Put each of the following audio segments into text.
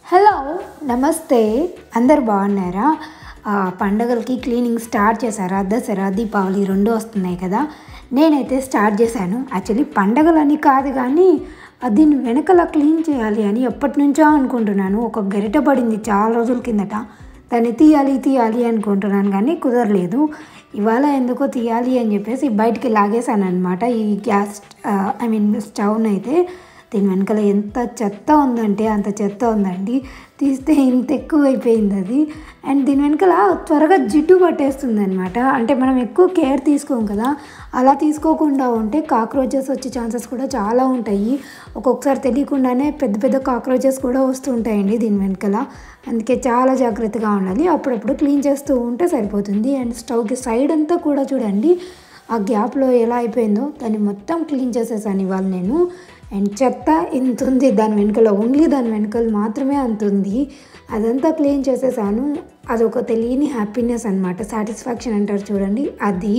Hello నమస్తే అందరు బాగున్నారా ఆ, పండగలకి క్లీనింగ్ స్టార్ట్ చేశారా దసరా దీపావళి రెండు వస్తున్నాయి కదా నేనైతే స్టార్ట్ చేశాను యాక్చువల్లీ పండగలని కాదు కానీ ఆ దీన్ని వెనకల క్లీన్ చేయాలి అని ఎప్పటి నుంచో అనుకుంటున్నాను ఒక గరిట పడింది చాలా రోజుల కిందట దాన్ని తీయాలి తీయాలి అనుకుంటున్నాను కానీ కుదరలేదు ఇవాళ ఎందుకో తీయాలి అని చెప్పేసి బయటికి లాగేశాను అనమాట ఈ గ్యాస్ ఐ మీన్ స్టవ్ని అయితే దీని వెనకాల ఎంత చెత్త ఉందంటే అంత చెత్త ఉందండి తీస్తే ఇంత ఎక్కువ అయిపోయింది అది అండ్ దీని వెనకాల త్వరగా జిడ్డు పట్టేస్తుంది అనమాట అంటే మనం ఎక్కువ కేర్ తీసుకోం కదా అలా తీసుకోకుండా ఉంటే కాక్రోచెస్ వచ్చే ఛాన్సెస్ కూడా చాలా ఉంటాయి ఒక్కొక్కసారి తెలియకుండానే పెద్ద పెద్ద కాక్రోచెస్ కూడా వస్తూ ఉంటాయండి దీని వెనకాల అందుకే చాలా జాగ్రత్తగా ఉండాలి అప్పుడప్పుడు క్లీన్ చేస్తూ ఉంటే సరిపోతుంది అండ్ స్టవ్కి సైడ్ అంతా కూడా చూడండి ఆ గ్యాప్లో ఎలా అయిపోయిందో దాన్ని మొత్తం క్లీన్ చేసేసాను ఇవాళ నేను అండ్ చెత్త ఇంత ఉంది దాని వెనకాల ఓన్లీ దాని వెనకాల మాత్రమే అంత ఉంది అదంతా క్లీన్ చేసేసాను అదొక తెలియని హ్యాపీనెస్ అనమాట సాటిస్ఫాక్షన్ అంటారు చూడండి అది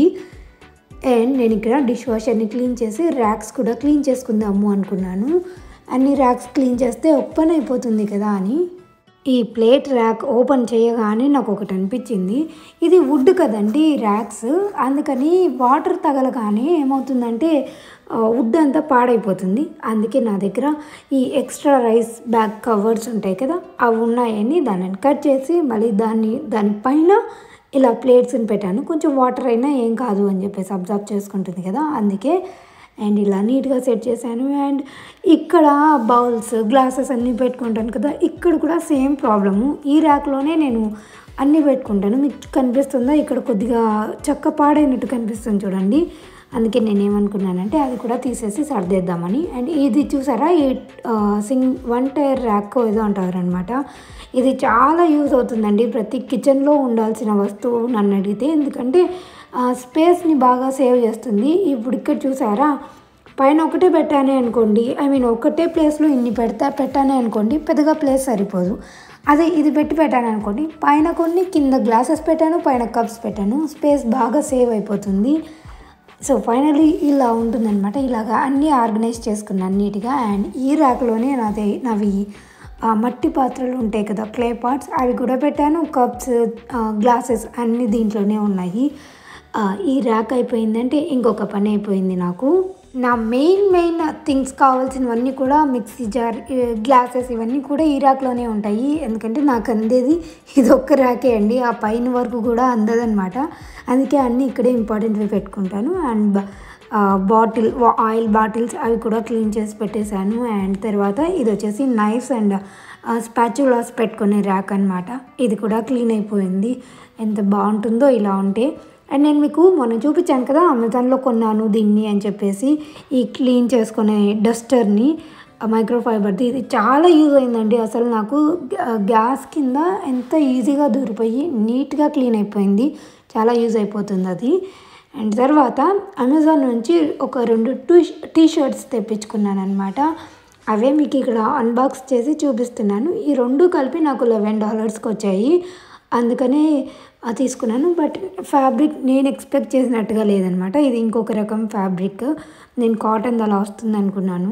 అండ్ నేను ఇక్కడ డిష్ వాషర్ని క్లీన్ చేసి ర్యాక్స్ కూడా క్లీన్ చేసుకుందాము అనుకున్నాను అన్ని ర్యాక్స్ క్లీన్ చేస్తే ఓపెన్ అయిపోతుంది కదా అని ఈ ప్లేట్ ర్యాక్ ఓపెన్ చేయగానే నాకు ఒకటి అనిపించింది ఇది వుడ్ కదండి ర్యాక్స్ అందుకని వాటర్ తగలగానే ఏమవుతుందంటే ఆ, వుడ్ అంతా పాడైపోతుంది అందుకే నా దగ్గర ఈ ఎక్స్ట్రా రైస్ బ్యాగ్ కవర్స్ ఉంటాయి కదా అవి ఉన్నాయని దానిని కట్ చేసి మళ్ళీ దాన్ని దానిపైన ఇలా ప్లేట్స్ని పెట్టాను కొంచెం వాటర్ అయినా ఏం కాదు అని చెప్పేసి అబ్జర్వ్ చేసుకుంటుంది కదా అందుకే అండ్ ఇలా నీట్గా సెట్ చేశాను అండ్ ఇక్కడ బౌల్స్ గ్లాసెస్ అన్నీ పెట్టుకుంటాను కదా ఇక్కడ కూడా సేమ్ ప్రాబ్లము ఈ ర్యాక్లోనే నేను అన్నీ పెట్టుకుంటాను మీకు కనిపిస్తుందా ఇక్కడ కొద్దిగా చెక్క పాడైనట్టు కనిపిస్తుంది చూడండి అందుకే నేను ఏమనుకున్నానంటే అది కూడా తీసేసి సర్దేద్దామని అండ్ ఇది చూసారా ఈ సింగ్ వన్ టైర్ ర్యాక్ ఏదో అంటారనమాట ఇది చాలా యూజ్ అవుతుందండి ప్రతి కిచెన్లో ఉండాల్సిన వస్తువు నన్ను అడిగితే ఎందుకంటే స్పేస్ని బాగా సేవ్ చేస్తుంది ఇప్పుడు ఇక్కడ చూసారా పైన ఒకటే పెట్టానే అనుకోండి ఐ మీన్ ఒకటే ప్లేస్లో ఇన్ని పెడతా పెట్టానే అనుకోండి పెద్దగా ప్లేస్ సరిపోదు అదే ఇది పెట్టి పెట్టాను అనుకోండి పైన కొన్ని కింద గ్లాసెస్ పెట్టాను పైన కప్స్ పెట్టాను స్పేస్ బాగా సేవ్ అయిపోతుంది సో ఫైనలీ ఇలా ఉంటుందన్నమాట ఇలాగా అన్నీ ఆర్గనైజ్ చేసుకున్నాను నీట్గా అండ్ ఈ ర్యాక్లోనే నాది నావి ఆ, మట్టి పాత్రలు ఉంటాయి కదా క్లే పాట్స్ అవి కూడా పెట్టాను కప్స్ గ్లాసెస్ అన్నీ దీంట్లోనే ఉన్నాయి ఆ, ఈ ర్యాక్ అయిపోయిందంటే ఇంకొక పని అయిపోయింది నాకు నా మెయిన్ మెయిన్ థింగ్స్ కావాల్సినవన్నీ కూడా మిక్సీ జార్ గ్లాసెస్ ఇవన్నీ కూడా ఈ ర్యాక్లోనే ఉంటాయి ఎందుకంటే నాకు అందేది ఇది ఒక్క ర్యాకే అండి ఆ పైన వరకు కూడా అందదనమాట అందుకే అన్నీ ఇక్కడే ఇంపార్టెంట్వి పెట్టుకుంటాను అండ్ బాటిల్ ఆయిల్ బాటిల్స్ అవి కూడా క్లీన్ చేసి పెట్టేశాను అండ్ తర్వాత ఇది వచ్చేసి నైఫ్స్ అండ్ స్పాచులాస్ పెట్టుకునే ర్యాక్ అనమాట ఇది కూడా క్లీన్ అయిపోయింది ఎంత బాగుంటుందో ఇలా ఉంటే అండ్ నేను మీకు మొన్న చూపించాను కదా అమెజాన్లో కొన్నాను దీన్ని అని చెప్పేసి ఈ క్లీన్ చేసుకునే డస్టర్ని మైక్రోఫైబర్ది ఇది చాలా యూజ్ అయిందండి అసలు నాకు గ్యా- గ్యాస్ కింద ఎంత ఈజీగా దూరిపోయి నీట్గా క్లీన్ అయిపోయింది చాలా యూజ్ అయిపోతుంది అది అండ్ తర్వాత అమెజాన్ నుంచి ఒక రెండు టూ టీ షర్ట్స్ తెప్పించుకున్నాను అనమాట అవే మీకు ఇక్కడ అన్బాక్స్ చేసి చూపిస్తున్నాను ఈ రెండు కలిపి నాకు లెవెన్ డాలర్స్కి వచ్చాయి అందుకనే ఆ తీసుకున్నాను బట్ ఫ్యాబ్రిక్ నేను ఎక్స్పెక్ట్ చేసినట్టుగా లేదనమాట ఇది ఇంకొక రకం ఫ్యాబ్రిక్ నేను కాటన్ అలా వస్తుంది అనుకున్నాను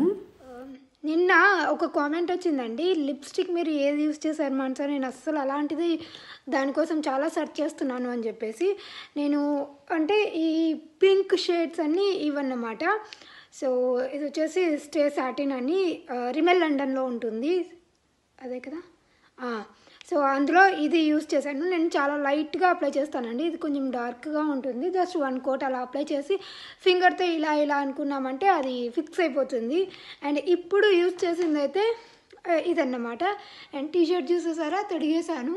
నిన్న ఒక కామెంట్ వచ్చిందండి లిప్స్టిక్ మీరు ఏది యూస్ చేశారు మనసా నేను అస్సలు అలాంటిది దానికోసం చాలా సెర్చ్ చేస్తున్నాను అని చెప్పేసి నేను అంటే ఈ పింక్ షేడ్స్ అన్నీ ఇవన్నమాట సో ఇది వచ్చేసి స్టే సాటిన్ అని ఆ, రిమెల్ లండన్లో ఉంటుంది అదే కదా ఆ, సో అందులో ఇది యూస్ చేశాను నేను చాలా లైట్గా అప్లై చేస్తానండి ఇది కొంచెం డార్క్గా ఉంటుంది జస్ట్ వన్ కోట్ అలా అప్లై చేసి ఫింగర్తో ఇలా ఇలా అనుకున్నామంటే అది ఫిక్స్ అయిపోతుంది అండ్ ఇప్పుడు యూస్ చేసింది అయితే ఆ, ఇదన్నమాట అండ్ టీ షర్ట్ చూసేసారా తొడిగేశాను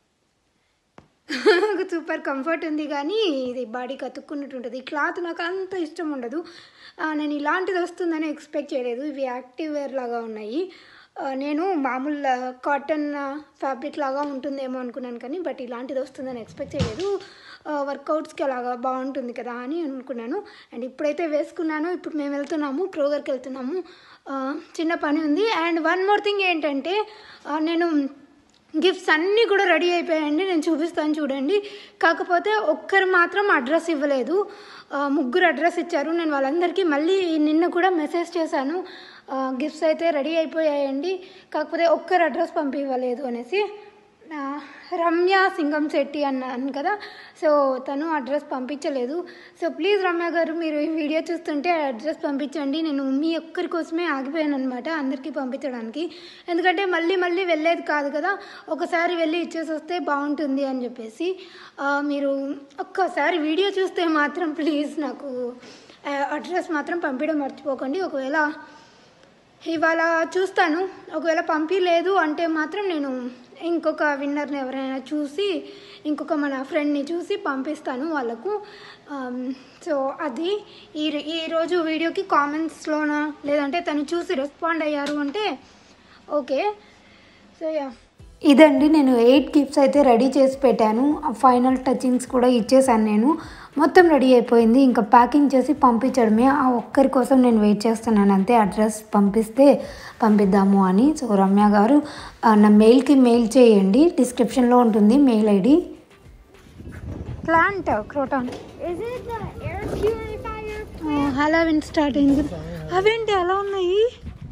సూపర్ కంఫర్ట్ ఉంది కానీ ఇది బాడీకి అతుక్కున్నట్టు ఉంటుంది ఈ క్లాత్ నాకు అంత ఇష్టం ఉండదు ఆ, నేను ఇలాంటిది వస్తుందని ఎక్స్పెక్ట్ చేయలేదు ఇవి యాక్టివ్ వేర్ లాగా ఉన్నాయి ఆ, నేను మామూలు కాటన్ ఫ్యాబ్రిక్ లాగా ఉంటుందేమో అనుకున్నాను కానీ బట్ ఇలాంటిది వస్తుందని ఎక్స్పెక్ట్ చేయలేదు వర్కౌట్స్కి అలాగా బాగుంటుంది కదా అని అనుకున్నాను అండ్ ఇప్పుడైతే వేసుకున్నాను ఇప్పుడు మేము వెళ్తున్నాము క్రోగర్కి వెళ్తున్నాము ఆ, చిన్న పని ఉంది అండ్ వన్ మోర్ థింగ్ ఏంటంటే ఆ, నేను గిఫ్ట్స్ అన్నీ కూడా రెడీ అయిపోయాయండి నేను చూపిస్తాను చూడండి కాకపోతే ఒక్కరు మాత్రం అడ్రస్ ఇవ్వలేదు ఆ, ముగ్గురు అడ్రస్ ఇచ్చారు నేను వాళ్ళందరికీ మళ్ళీ నిన్న కూడా మెసేజ్ చేశాను గిఫ్ట్స్ అయితే రెడీ అయిపోయాయండి కాకపోతే ఒక్కరు అడ్రస్ పంపివ్వలేదు అనేసి ఆ, రమ్య సింగం శెట్టి అన్నాను కదా సో తను అడ్రస్ పంపించలేదు సో ప్లీజ్ రమ్య గారు మీరు ఈ వీడియో చూస్తుంటే అడ్రస్ పంపించండి నేను మీ ఒక్కరి కోసమే ఆగిపోయాను అనమాట అందరికీ పంపించడానికి ఎందుకంటే మళ్ళీ మళ్ళీ వెళ్ళేది కాదు కదా ఒకసారి వెళ్ళి ఇచ్చేసి వస్తే బాగుంటుంది అని చెప్పేసి ఆ, మీరు ఒక్కసారి వీడియో చూస్తే మాత్రం ప్లీజ్ నాకు ఆ, అడ్రస్ మాత్రం పంపించడం మర్చిపోకండి ఒకవేళ ఇవాళ చూస్తాను ఒకవేళ పంపించలేదు అంటే మాత్రం నేను ఇంకొక విన్నర్ని ఎవరైనా చూసి ఇంకొక మన ఫ్రెండ్ని చూసి పంపిస్తాను వాళ్ళకు ఆమ్, సో అది ఈ ఈరోజు వీడియోకి కామెంట్స్లోన లేదంటే తను చూసి రెస్పాండ్ అయ్యారు అంటే ఓకే సో యా ఇదండి నేను ఎయిట్ గిఫ్ట్స్ అయితే రెడీ చేసి పెట్టాను ఫైనల్ టచింగ్స్ కూడా ఇచ్చేసాను నేను మొత్తం రెడీ అయిపోయింది ఇంకా ప్యాకింగ్ చేసి పంపించడమే ఆ ఒక్కరి కోసం నేను వెయిట్ చేస్తున్నాను అంతే అడ్రస్ పంపిస్తే పంపిద్దాము అని సో రమ్య గారు ఆ, నా మెయిల్కి మెయిల్ చేయండి డిస్క్రిప్షన్లో ఉంటుంది mail ID plant croton Is it the air purifier? Halloween start అయింది అవేంటి ఎలా ఉన్నాయి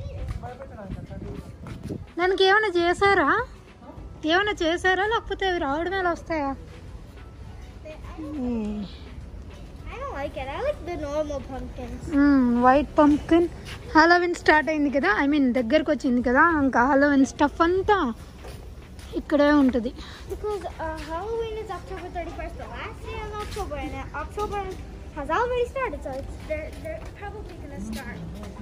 దానికి ఏమైనా చేశారా ఏమైనా చేశారా లేకపోతే అవి రావడమే అలా వస్తాయా I don't like it. I like the normal pumpkins. White pumpkin Halloween start అయింది కదా ఐ మీన్ దగ్గరకు వచ్చింది కదా ఇంకా హలోవిన్ స్టఫ్ అంతా ఇక్కడే ఉంటుంది Because uh, Halloween is October 31st, the last day of October, and uh, October has already started, so it's, they're, they're probably going to start.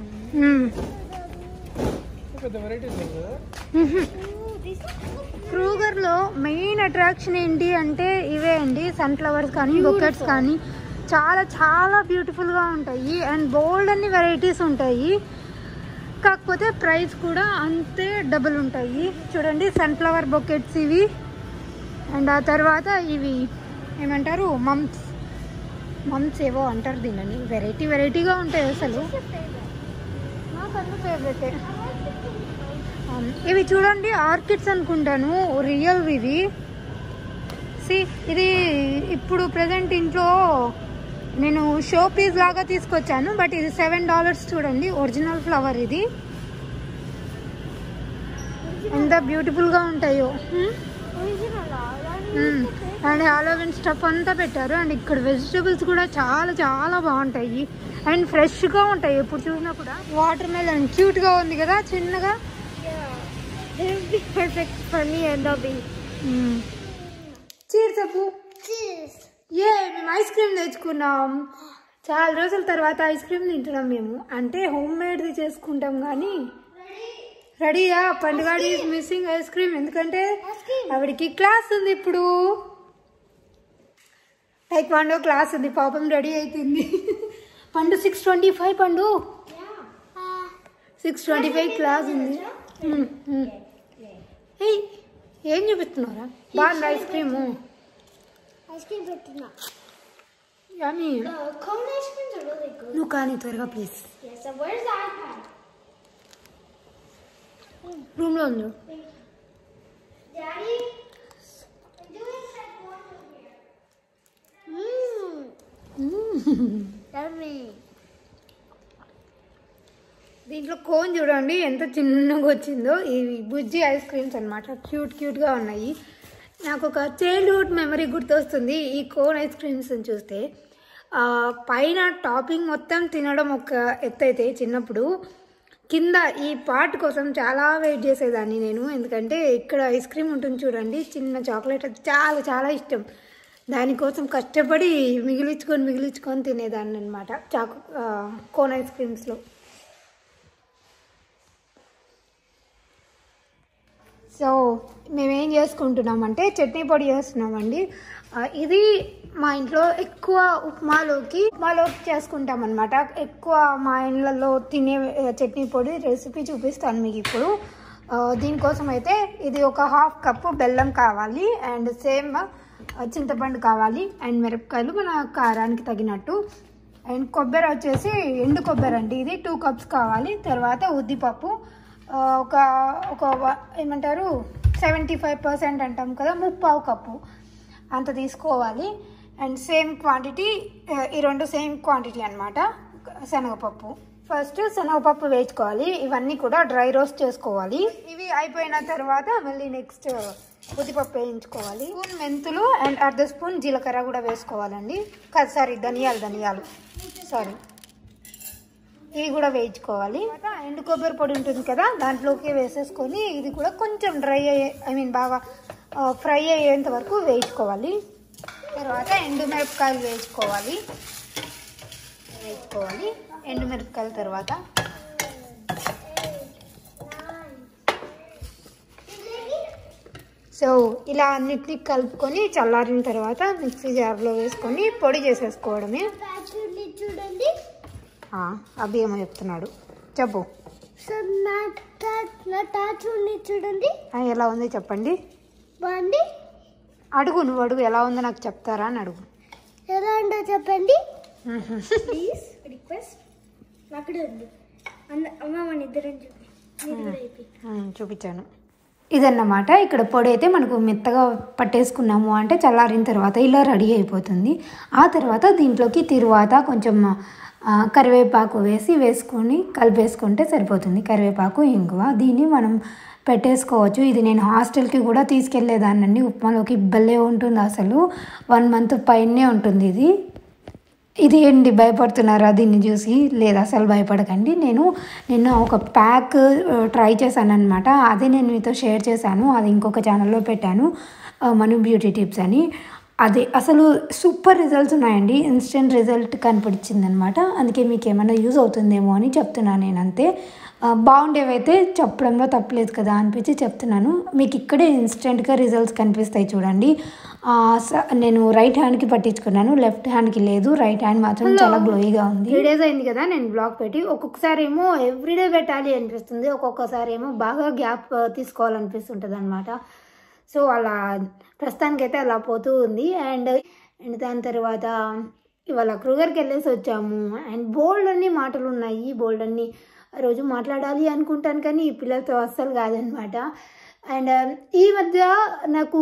పెద్ద వెరైటీస్ లేవు కదా Ooh, these look cool. క్రూగర్లో main attraction ఏంటి అంటే ఇవే అండి sunflowers కానీ బొకెట్స్ కానీ చాలా చాలా బ్యూటిఫుల్గా ఉంటాయి అండ్ బోల్డ్ అన్ని వెరైటీస్ ఉంటాయి కాకపోతే ప్రైస్ కూడా అంతే డబుల్ ఉంటాయి చూడండి సన్ఫ్లవర్ బొకెట్స్ ఇవి అండ్ ఆ తర్వాత ఇవి ఏమంటారు మమ్స్ మమ్స్ ఏవో అంటారు దీనిని వెరైటీ వెరైటీగా ఉంటాయి అసలు నాకు అన్ని ఫేవరెటే Um, ఇవి చూడండి ఆర్కిడ్స్ అనుకుంటాను రియల్ ఇవి సి ఇది ఇప్పుడు ప్రజెంట్ ఇంట్లో నేను షో పీస్ లాగా తీసుకొచ్చాను బట్ ఇది సెవెన్ డాలర్స్ చూడండి ఒరిజినల్ ఫ్లవర్ ఇది ఎంత బ్యూటిఫుల్గా ఉంటాయో Original, అండ్ హాలోవిన్ స్టఫ్ అంతా పెట్టారు అండ్ ఇక్కడ వెజిటేబుల్స్ కూడా చాలా చాలా బాగుంటాయి అండ్ ఫ్రెష్గా ఉంటాయి ఎప్పుడు చూసినా కూడా వాటర్ మెలన్ క్యూట్గా ఉంది కదా చిన్నగా Yeah. They would be perfect for me and Dobby. Cheer చెప్పు Cheers. ఏ మేము ఐస్ క్రీమ్ తెచ్చుకున్నాం చాలా రోజుల తర్వాత ఐస్ క్రీమ్ తింటున్నాం మేము అంటే హోమ్ మేడ్ది చేసుకుంటాం కానీ రెడీయా పండుగ ఈజ్ మిస్సింగ్ ఐస్ క్రీమ్ ఎందుకంటే ఆవిడకి క్లాస్ ఉంది ఇప్పుడు టైక్వాండో క్లాస్ ఉంది పాపం రెడీ అవుతుంది పండు సిక్స్ ట్వంటీ ఫైవ్ పండు Yeah. Uh, six twenty five class ఉంది మ్మ్, మ్మ్. ఏయ్ ఏం చూపిస్తున్నారా బాగుంది ice cream ice cream but not. కానీ The cone ice creams are really good. నువ్వు కానీ త్వరగా please Yeah, so where's the iPad? రూమ్లో ఉంది Daddy? I'm doing taekwondo here. Mmm. Yummy. దీంట్లో కోన్ చూడండి ఎంత చిన్నగా వచ్చిందో ఇవి బుజ్జి ఐస్ క్రీమ్స్ అనమాట క్యూట్ క్యూట్గా ఉన్నాయి నాకు ఒక చైల్డ్హుడ్ మెమరీ గుర్తొస్తుంది ఈ కోన్ ఐస్ క్రీమ్స్ చూస్తే ఆ, పైన టాపింగ్ మొత్తం తినడం ఒక ఎత్తు అయితే చిన్నప్పుడు కింద ఈ పార్ట్ కోసం చాలా వెయిట్ చేసేదాన్ని నేను ఎందుకంటే ఇక్కడ ఐస్ క్రీమ్ ఉంటుంది చూడండి చిన్న చాక్లెట్ అది చాలా చాలా ఇష్టం దానికోసం కష్టపడి మిగిలించుకొని మిగిలించుకొని తినేదాన్ని అనమాట చాకు ఆ, కోన్ ఐస్ క్రీమ్స్లో సో మేమేం చేసుకుంటున్నామంటే చట్నీ పొడి చేస్తున్నామండి ఆ, ఇది మా ఇంట్లో ఎక్కువ ఉప్మాలోకి ఉప్మాలోకి చేసుకుంటాం అనమాట ఎక్కువ మా ఇళ్ళల్లో తినే ఆ, చట్నీ పొడి రెసిపీ చూపిస్తాను మీకు ఇప్పుడు ఆ, దీనికోసం అయితే ఇది ఒక హాఫ్ కప్పు బెల్లం కావాలి అండ్ సేమ్ చింతపండు కావాలి అండ్ మిరపకాయలు మన కారానికి తగినట్టు అండ్ కొబ్బరి వచ్చేసి ఎండు కొబ్బరి అండి ఇది టూ కప్స్ కావాలి తర్వాత ఉద్దిపప్పు ఆ, ఒక ఒక వ- ఏమంటారు సెవెంటీ ఫైవ్ పర్సెంట్ అంటాం కదా ముప్పావు కప్పు అంత తీసుకోవాలి అండ్ సేమ్ క్వాంటిటీ ఈ రెండు సేమ్ క్వాంటిటీ అనమాట శనగపప్పు ఫస్ట్ శనగపప్పు వేసుకోవాలి ఇవన్నీ కూడా డ్రై రోస్ట్ చేసుకోవాలి ఇవి అయిపోయిన తర్వాత మళ్ళీ నెక్స్ట్ ఉద్దిపప్పు వేయించుకోవాలి స్పూన్ మెంతులు అండ్ అర్ధ స్పూన్ జీలకర్ర కూడా వేసుకోవాలండి కాదు సారీ ధనియాలు ధనియాలు సారీ ఇవి కూడా వేయించుకోవాలి తర్వాత ఎండు కొబ్బరి పొడి ఉంటుంది కదా దాంట్లోకి వేసేసుకొని ఇది కూడా కొంచెం డ్రై అయ్యే ఐ మీన్ బాగా ఫ్రై అయ్యేంత వరకు వేయించుకోవాలి తర్వాత ఎండు మిరపకాయలు వేయించుకోవాలి వేయించుకోవాలి ఎండు మిరపకాయల తర్వాత సో ఇలా అన్నిటిని కలుపుకొని చల్లారిన తర్వాత మిక్సీ జార్లో వేసుకొని పొడి చేసేసుకోవడమే చూడండి చూడండి ఆ, అభి ఏమో చెప్తున్నాడు చెప్పు సో నా తా- నా టాచూని చూడండి ఆ, ఎలా ఉంది చెప్పండి బాగుంది అడుగు నువ్వు అడుగు ఎలా ఉందో నాకు చెప్తారా అని అడుగు ఎలా ఉందో చెప్పండి ప్లీజ్ రిక్వెస్ట్ అక్కడే ఉంది అన్న అమ్మ మన ఇద్దరం చూపి మీరు కూడా అయిపోయి ఉమ్, చూపించాను ఇదన్నమాట ఇక్కడ పొడి అయితే మనకు మెత్తగా పట్టేసుకున్నాము అంటే చల్లారిన తర్వాత ఇలా రెడీ అయిపోతుంది ఆ తర్వాత దీంట్లోకి తిరువాత కొంచెం ఆ, కరివేపాకు వేసి వేసుకొని కలిపేసుకుంటే సరిపోతుంది కరివేపాకు ఇంగువ దీన్ని మనం పెట్టేసుకోవచ్చు ఇది నేను హాస్టల్కి కూడా తీసుకెళ్ళేదానండి ఉప్మాలోకి భలే ఉంటుంది అసలు వన్ మంత్ పైనే ఉంటుంది ఇది ఇది ఏంటి భయపడుతున్నారా దీన్ని చూసి లేదా అసలు భయపడకండి నేను నిన్న ఒక ప్యాక్ ట్రై చేశాను అనమాట అదే నేను మీతో షేర్ చేశాను అది ఇంకొక ఛానల్లో పెట్టాను ఆ, మను బ్యూటీ టిప్స్ అని అది అసలు సూపర్ రిజల్ట్స్ ఉన్నాయండి ఇన్స్టెంట్ రిజల్ట్ కనిపించింది అనమాట అందుకే మీకు ఏమైనా యూజ్ అవుతుందేమో అని చెప్తున్నాను నేను అంతే ఆ, బాగుండేవైతే చెప్పడంలో తప్పలేదు కదా అనిపించి చెప్తున్నాను మీకు ఇక్కడే ఇన్స్టెంట్గా రిజల్ట్స్ కనిపిస్తాయి చూడండి ఆ, స- నేను రైట్ హ్యాండ్కి పట్టించుకున్నాను లెఫ్ట్ హ్యాండ్కి లేదు రైట్ హ్యాండ్ మాత్రం చాలా గ్లోయిగా ఉంది త్రీ డేస్ అయింది కదా నేను బ్లాగ్ పెట్టి ఒక్కొక్కసారి ఏమో ఎవ్రీడే పెట్టాలి అనిపిస్తుంది ఒక్కొక్కసారి ఏమో బాగా గ్యాప్ తీసుకోవాలనిపిస్తుంటుంది అనమాట సో అలా ప్రస్తుతానికైతే అలా పోతూ ఉంది అండ్ అండ్ దాని తర్వాత ఇవాళ కృగర్కి వెళ్ళేసి వచ్చాము అండ్ బోల్డ్ అన్ని మాటలు ఉన్నాయి బోల్డ్ అన్ని రోజు మాట్లాడాలి అనుకుంటాను కానీ ఈ పిల్లలతో అస్సలు కాదనమాట అండ్ ఈ మధ్య నాకు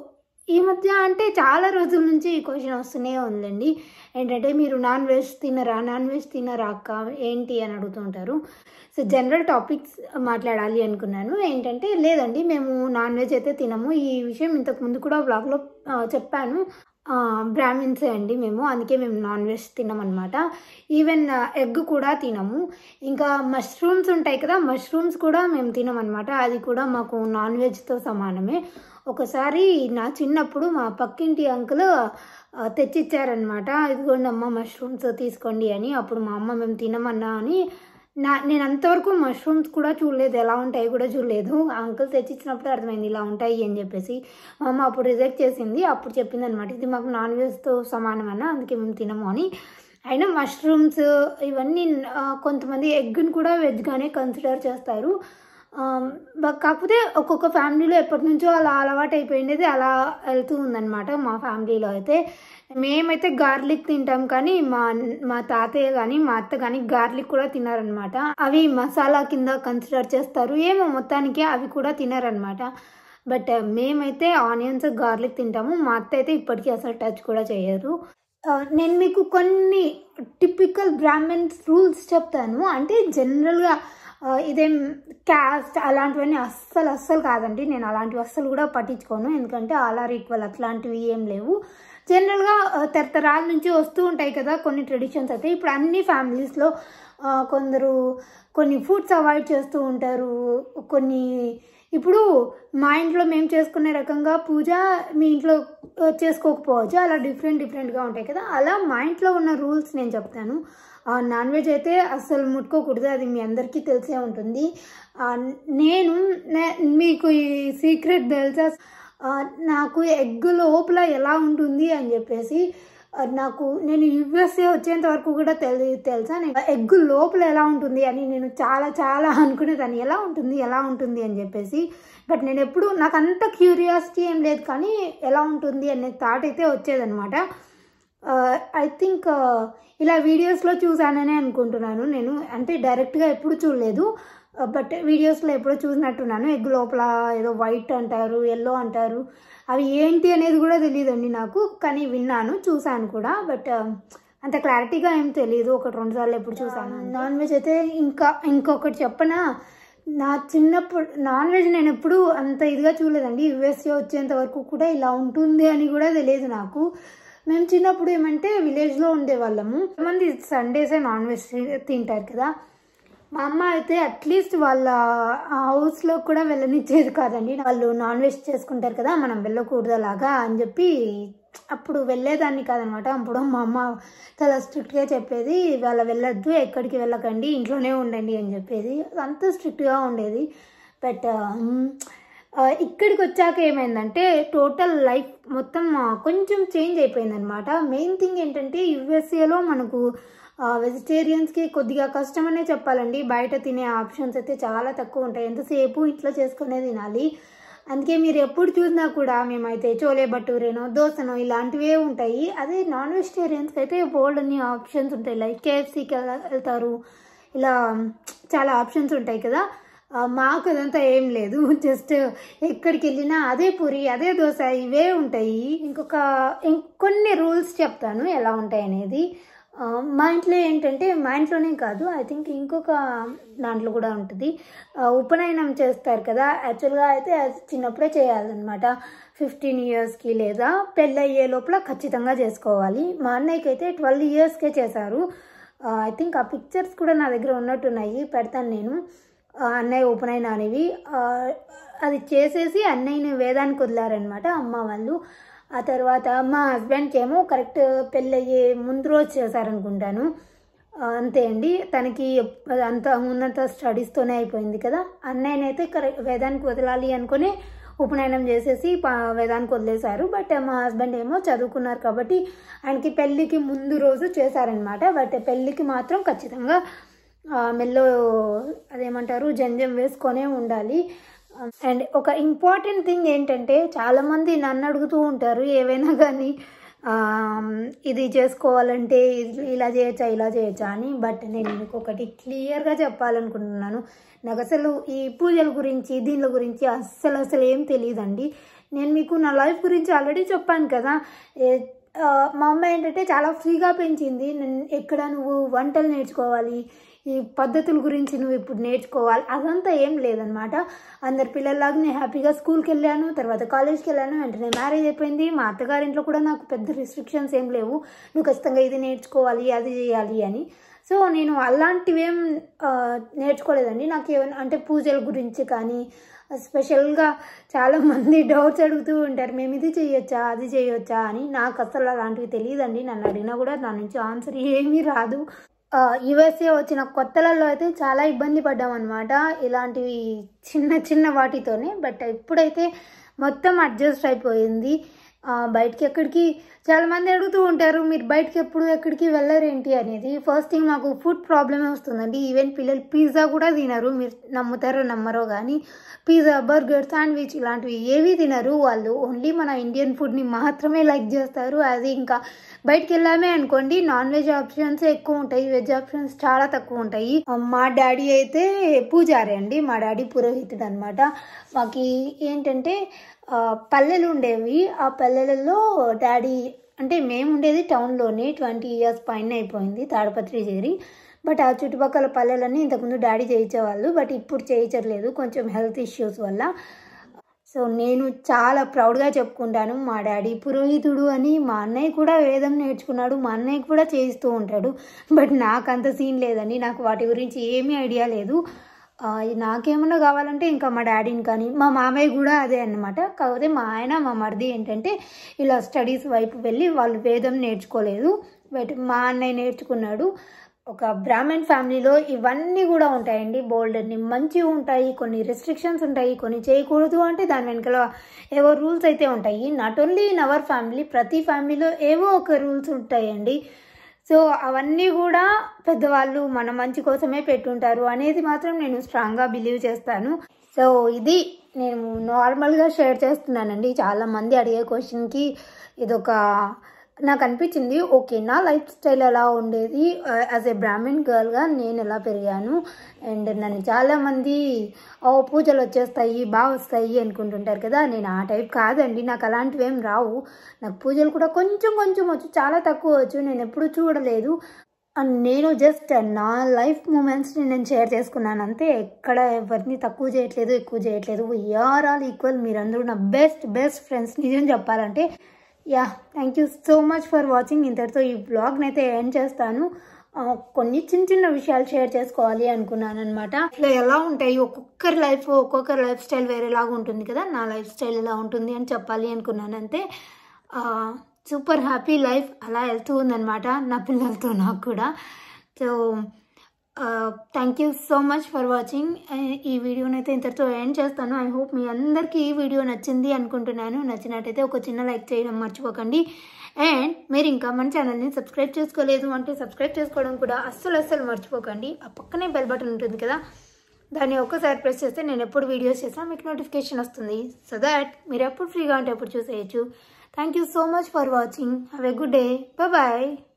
ఈ మధ్య అంటే చాలా రోజుల నుంచి ఈ క్వశ్చన్ వస్తూనే ఉందండి ఏంటంటే మీరు నాన్ వెజ్ తినరా నాన్ వెజ్ తినరా అక్క ఏంటి అని అడుగుతుంటారు సో జనరల్ టాపిక్స్ మాట్లాడాలి అనుకున్నాను ఏంటంటే లేదండి మేము నాన్ వెజ్ అయితే తినము ఈ విషయం ఇంతకు ముందు కూడా బ్లాగ్లో చెప్పాను బ్రాహ్మిన్సే అండి మేము అందుకే మేము నాన్ వెజ్ తినమన్నమాట ఈవెన్ ఎగ్ కూడా తినము ఇంకా మష్రూమ్స్ ఉంటాయి కదా మష్రూమ్స్ కూడా మేము తినమన్నమాట అది కూడా మాకు నాన్ వెజ్తో సమానమే ఒకసారి నా చిన్నప్పుడు మా పక్కింటి అంకుల్ ఆ, తెచ్చిచ్చారనమాట ఇదిగోండి అమ్మ మష్రూమ్స్ తీసుకోండి అని అప్పుడు మా అమ్మ మేము తినమన్నా అని నా నేను అంతవరకు మష్రూమ్స్ కూడా చూడలేదు ఎలా ఉంటాయి కూడా చూడలేదు ఆ అంకుల్ తెచ్చిచ్చినప్పుడు అర్థమైంది ఇలా ఉంటాయి అని చెప్పేసి మా అమ్మ అప్పుడు రిజెక్ట్ చేసింది అప్పుడు చెప్పింది అనమాట ఇది మాకు నాన్ వెజ్తో సమానం అన్న అందుకే మేము తినము అని అయినా మష్రూమ్స్ ఇవన్నీ ఆ, కొంతమంది ఎగ్ని కూడా వెజ్గానే కన్సిడర్ చేస్తారు ఆ, బ- కాకపోతే ఒక్కొక్క ఫ్యామిలీలో ఎప్పటి నుంచో అలా అలవాటు అయిపోయింది అలా వెళ్తూ ఉందన్నమాట మా ఫ్యామిలీలో అయితే మేమైతే గార్లిక్ తింటాం కానీ మా మా తాతయ్య కానీ మా అత్త కానీ గార్లిక్ కూడా తినారనమాట అవి మసాలా కింద కన్సిడర్ చేస్తారు ఏమో మొత్తానికి అవి కూడా తినారనమాట బట్ మేమైతే ఆనియన్స్ గార్లిక్ తింటాము మా అత్త అయితే ఇప్పటికీ అసలు టచ్ కూడా చేయరు ఆ, నేను మీకు కొన్ని టిపికల్ బ్రాహ్మణ్స్ రూల్స్ చెప్తాను అంటే జనరల్గా ఆ, ఇదేం క్యాస్ట్ అలాంటివన్నీ అస్సలు అస్సలు కాదండి నేను అలాంటివి అస్సలు కూడా పట్టించుకోను ఎందుకంటే ఆల్ ఆర్ ఈక్వల్ అట్లాంటివి ఏం లేవు జనరల్గా ఆ, తరతరాల నుంచి వస్తూ ఉంటాయి కదా కొన్ని ట్రెడిషన్స్ అయితే ఇప్పుడు అన్ని ఫ్యామిలీస్లో కొందరు కొన్ని ఫుడ్స్ అవాయిడ్ చేస్తూ ఉంటారు కొన్ని ఇప్పుడు మా ఇంట్లో మేము చేసుకునే రకంగా పూజ మీ ఇంట్లో ఆ, చేసుకోకపోవచ్చు అలా డిఫరెంట్ డిఫరెంట్గా ఉంటాయి కదా అలా మా ఇంట్లో ఉన్న రూల్స్ నేను చెప్తాను నాన్ వెజ్ అయితే అస్సలు ముట్టుకోకూడదు అది మీ అందరికీ తెలిసే ఉంటుంది ఆ, నేను నే- మీకు ఈ సీక్రెట్ తెలుసా ఆ, నాకు ఎగ్ లోపల ఎలా ఉంటుంది అని చెప్పేసి ఆ, నాకు నేను యుఎస్ఏ వచ్చేంత వరకు కూడా తెలి తెలుసా నేను ఎగ్ లోపల ఎలా ఉంటుంది అని నేను చాలా చాలా అనుకునేదాన్ని ఎలా ఉంటుంది ఎలా ఉంటుంది అని చెప్పేసి బట్ నేను ఎప్పుడు నాకు అంత క్యూరియాసిటీ ఏం లేదు కానీ ఎలా ఉంటుంది అనే థాట్ అయితే వచ్చేదనమాట ఐ థింక్ ఇలా వీడియోస్లో చూసాననే అనుకుంటున్నాను నేను అంటే డైరెక్ట్గా ఎప్పుడు చూడలేదు బట్ వీడియోస్లో ఎప్పుడో చూసినట్టున్నాను ఎగ్ లోపల ఏదో వైట్ అంటారు ఎల్లో అంటారు అవి ఏంటి అనేది కూడా తెలియదండి నాకు కానీ విన్నాను చూశాను కూడా బట్ అంత క్లారిటీగా ఏం తెలియదు ఒకటి రెండు సార్లు ఎప్పుడు చూసాను నాన్ వెజ్ అయితే ఇంకా ఇంకొకటి చెప్పనా నా చిన్నప్పుడు నాన్ వెజ్ నేను ఎప్పుడు అంత ఇదిగా చూడలేదండి యుఎస్ఏ వచ్చేంత వరకు కూడా ఇలా ఉంటుంది అని కూడా తెలియదు నాకు మేము చిన్నప్పుడు ఏమంటే విలేజ్లో ఉండేవాళ్ళము మంది సండేసే నాన్ వెజ్ తింటారు కదా మా అమ్మ అయితే అట్లీస్ట్ వాళ్ళ హౌస్లో కూడా వెళ్ళనిచ్చేది కాదండి వాళ్ళు నాన్ వెజ్ చేసుకుంటారు కదా మనం వెళ్ళకూడదు అలాగా అని చెప్పి అప్పుడు వెళ్ళేదాన్ని కాదనమాట అప్పుడు మా అమ్మ చాలా స్ట్రిక్ట్గా చెప్పేది వాళ్ళ వెళ్ళొద్దు ఎక్కడికి వెళ్ళకండి ఇంట్లోనే ఉండండి అని చెప్పేది అంత స్ట్రిక్ట్గా ఉండేది బట్ ఇక్కడికి వచ్చాక ఏమైందంటే టోటల్ లైఫ్ మొత్తం ఆ, కొంచెం చేంజ్ అయిపోయిందనమాట మెయిన్ థింగ్ ఏంటంటే యుఎస్ఏలో మనకు వెజిటేరియన్స్కి కొద్దిగా కష్టమనే చెప్పాలండి బయట తినే ఆప్షన్స్ అయితే చాలా తక్కువ ఉంటాయి ఎంతసేపు ఇంట్లో చేసుకునే తినాలి అందుకే మీరు ఎప్పుడు చూసినా కూడా మేమైతే చోలే భటూరేనో దోశనో ఇలాంటివే ఉంటాయి అదే నాన్ వెజిటేరియన్స్కి అయితే బోల్డ్ అన్ని ఆప్షన్స్ ఉంటాయి లైక్ కేఎఫ్సీకి వెళ్తారు ఇలా చాలా ఆప్షన్స్ ఉంటాయి కదా ఆ, మాకు అదంతా ఏం లేదు జస్ట్ ఎక్కడికి వెళ్ళినా అదే పూరి అదే దోశ ఇవే ఉంటాయి ఇంకొక ఇంకొన్ని రూల్స్ చెప్తాను ఎలా ఉంటాయి అనేది ఆ, మా ఇంట్లో ఏంటంటే మా ఇంట్లోనే కాదు ఐ థింక్ ఇంకొక దాంట్లో కూడా ఉంటుంది ఆ, ఉపనయనం చేస్తారు కదా యాక్చువల్గా అయితే అది చిన్నప్పుడే చేయాలన్నమాట ఫిఫ్టీన్ ఇయర్స్కి లేదా పెళ్ళి అయ్యే లోపల ఖచ్చితంగా చేసుకోవాలి మా అన్నయ్యకి అయితే ట్వెల్వ్ ఇయర్స్కే చేశారు ఐ థింక్ ఆ పిక్చర్స్ కూడా నా దగ్గర ఉన్నట్టున్నాయి పెడతాను నేను ఆ, అన్నయ్య ఉపనయన అనేవి ఆ, అది చేసేసి అన్నయ్యని వేదానికి వదిలారనమాట అమ్మ వాళ్ళు ఆ తర్వాత మా హస్బెండ్కి ఏమో కరెక్ట్ పెళ్ళయ్యే ముందు రోజు చేశారనుకుంటాను ఆ, అంతే అండి తనకి అంత ఉన్నంత స్టడీస్తోనే అయిపోయింది కదా అన్నయ్యనైతే కరెక్ట్ వేదానికి వదలాలి అనుకుని ఉపనయనం చేసేసి పా- వేదానికి వదిలేశారు బట్ మా హస్బెండ్ ఏమో చదువుకున్నారు కాబట్టి ఆయనకి పెళ్ళికి ముందు రోజు చేశారనమాట బట్ పెళ్ళికి మాత్రం ఖచ్చితంగా ఆ, మెల్లో అదేమంటారు జంజం వేసుకొనే ఉండాలి అండ్ ఒక ఇంపార్టెంట్ థింగ్ ఏంటంటే చాలామంది నన్ను అడుగుతూ ఉంటారు ఏవైనా కానీ ఆ, ఇది చేసుకోవాలంటే ఇది ఇలా చేయొచ్చా ఇలా చేయొచ్చా అని బట్ నేను మీకు ఒకటి క్లియర్గా చెప్పాలనుకుంటున్నాను నాకు అసలు ఈ పూజల గురించి దీనిల గురించి అస్సలు అసలు ఏం తెలియదండి నేను మీకు నా లైఫ్ గురించి ఆల్రెడీ చెప్పాను కదా ఏ- ఆ, మా అమ్మ ఏంటంటే చాలా ఫ్రీగా పెంచింది నేను ఎక్కడ నువ్వు వంటలు నేర్చుకోవాలి ఈ పద్ధతుల గురించి నువ్వు ఇప్పుడు నేర్చుకోవాలి అదంతా ఏం లేదనమాట అందరి పిల్లల్లాగా నేను హ్యాపీగా స్కూల్కి వెళ్ళాను తర్వాత కాలేజ్కి వెళ్ళాను వెంటనే మ్యారేజ్ అయిపోయింది మా అత్తగారింట్లో కూడా నాకు పెద్ద రిస్ట్రిక్షన్స్ ఏం లేవు నువ్వు ఖచ్చితంగా ఇది నేర్చుకోవాలి అది చేయాలి అని సో నేను అలాంటివి ఏం ఆ, నేర్చుకోలేదండి నాకు ఏమైనా అంటే పూజల గురించి కానీ స్పెషల్గా చాలా మంది డౌట్స్ అడుగుతూ ఉంటారు మేము ఇది చేయొచ్చా అది చేయొచ్చా అని నాకు అసలు అలాంటివి తెలియదండి నన్ను అడిగినా కూడా దాని నుంచి ఆన్సర్ ఏమీ రాదు యుఎస్ఏ వచ్చిన కొత్తలలో అయితే చాలా ఇబ్బంది పడ్డాం అనమాట ఇలాంటివి చిన్న చిన్న వాటితోనే బట్ ఇప్పుడైతే మొత్తం అడ్జస్ట్ అయిపోయింది ఆ, బయటికి ఎక్కడికి చాలా మంది అడుగుతూ ఉంటారు మీరు బయటికి ఎప్పుడు ఎక్కడికి వెళ్ళరేంటి అనేది ఫస్ట్ థింగ్ మాకు ఫుడ్ ప్రాబ్లమే వస్తుందండి ఈవెన్ పిల్లలు పిజ్జా కూడా తినరు మీరు నమ్ముతారో నమ్మరో కానీ పిజ్జా బర్గర్ శాండ్విచ్ ఇలాంటివి ఏవి తినరు వాళ్ళు ఓన్లీ మన ఇండియన్ ఫుడ్ని మాత్రమే లైక్ చేస్తారు అది ఇంకా బయటికి వెళ్ళామే అనుకోండి నాన్ వెజ్ ఆప్షన్స్ ఎక్కువ ఉంటాయి వెజ్ ఆప్షన్స్ చాలా తక్కువ ఉంటాయి మా డాడీ అయితే పూజారి అండి మా డాడీ పురోహితుడు అనమాట మాకు ఏంటంటే ఆ, పల్లెలు ఉండేవి ఆ పల్లెలలో డాడీ అంటే మేము ఉండేది టౌన్లోనే ట్వంటీ ఇయర్స్ పైన అయిపోయింది తాడపత్రి చేరి బట్ ఆ చుట్టుపక్కల పల్లెలన్నీ ఇంతకుముందు డాడీ చేయించేవాళ్ళు బట్ ఇప్పుడు చేయించట్లేదు కొంచెం హెల్త్ ఇష్యూస్ వల్ల సో నేను చాలా ప్రౌడ్గా చెప్పుకుంటాను మా డాడీ పురోహితుడు అని మా అన్నయ్య కూడా వేదం నేర్చుకున్నాడు మా అన్నయ్య కూడా చేయిస్తూ ఉంటాడు బట్ నాకు అంత సీన్ లేదండి నాకు వాటి గురించి ఏమీ ఐడియా లేదు ఆ, నాకేమన్నా కావాలంటే ఇంకా మా డాడీని కానీ మా మామయ్య కూడా అదే అన్నమాట కాకపోతే మా ఆయన మా మరిది ఏంటంటే ఇలా స్టడీస్ వైపు వెళ్ళి వాళ్ళు వేదం నేర్చుకోలేదు బట్ మా అన్నయ్య నేర్చుకున్నాడు ఒక బ్రాహ్మణ్ ఫ్యామిలీలో ఇవన్నీ కూడా ఉంటాయండి బోల్డ్ అన్ని మంచివి ఉంటాయి కొన్ని రెస్ట్రిక్షన్స్ ఉంటాయి కొన్ని చేయకూడదు అంటే దాని వెనకాల ఏవో రూల్స్ అయితే ఉంటాయి not only in our family ప్రతి ఫ్యామిలీలో ఏవో ఒక రూల్స్ ఉంటాయండి సో అవన్నీ కూడా పెద్దవాళ్ళు మన మంచి కోసమే పెట్టుంటారు అనేది మాత్రం నేను స్ట్రాంగ్గా బిలీవ్ చేస్తాను సో ఇది నేను నార్మల్గా షేర్ చేస్తున్నానండి చాలా మంది అడిగే క్వశ్చన్కి ఇదొక నాకు అనిపించింది ఓకే నా లైఫ్ స్టైల్ ఎలా ఉండేది యాజ్ ఏ బ్రాహ్మణ్ గర్ల్గా నేను ఎలా పెరిగాను అండ్ నన్ను చాలామంది ఓ పూజలు వచ్చేస్తాయి బాగా వస్తాయి అనుకుంటుంటారు కదా నేను ఆ టైప్ కాదండి నాకు అలాంటివి ఏం రావు నాకు పూజలు కూడా కొంచెం కొంచెం వచ్చు చాలా తక్కువ వచ్చు నేను ఎప్పుడూ చూడలేదు అండ్ నేను జస్ట్ నా లైఫ్ మూమెంట్స్ని నేను షేర్ చేసుకున్నాను అంతే ఎక్కడ ఎవరిని తక్కువ చేయట్లేదు ఎక్కువ చేయట్లేదు ఆర్ ఆల్ ఈక్వల్ మీరందరూ నా బెస్ట్ బెస్ట్ ఫ్రెండ్స్ నిజం చెప్పాలంటే yeah thank you so much for watching ఇంతటితో ఈ బ్లాగ్ని అయితే ఎండ్ చేస్తాను ఆ, కొన్ని చిన్న చిన్న విషయాలు షేర్ చేసుకోవాలి అనుకున్నాను అనమాట ఇట్లా ఎలా ఉంటాయి ఒక్కొక్కరి లైఫ్ ఒక్కొక్కరి లైఫ్ స్టైల్ వేరేలాగా ఉంటుంది కదా నా లైఫ్ స్టైల్ ఎలా ఉంటుంది అని చెప్పాలి అనుకున్నాను అంతే సూపర్ హ్యాపీ లైఫ్ అలా వెళ్తూ ఉందన్నమాట నా పిల్లలతో నాకు కూడా so thank you so much for watching ఈ వీడియోని అయితే ఇంతటితో ఎండ్ చేస్తాను ఐ హోప్ మీ అందరికీ ఈ వీడియో నచ్చింది అనుకుంటున్నాను నచ్చినట్టయితే ఒక చిన్న లైక్ చేయడం మర్చిపోకండి అండ్ మీరు ఇంకా మన ఛానల్ని సబ్స్క్రైబ్ చేసుకోలేదు అంటే సబ్స్క్రైబ్ చేసుకోవడం కూడా అస్సలు అస్సలు మర్చిపోకండి ఆ పక్కనే బెల్ బటన్ ఉంటుంది కదా దాన్ని ఒక్కసారి ప్రెస్ చేస్తే నేను ఎప్పుడు వీడియోస్ చేసినా మీకు నోటిఫికేషన్ వస్తుంది సో దాట్ మీరు ఎప్పుడు ఫ్రీగా ఉంటే ఎప్పుడు చూసేయచ్చు thank you so much for watching have a good day bye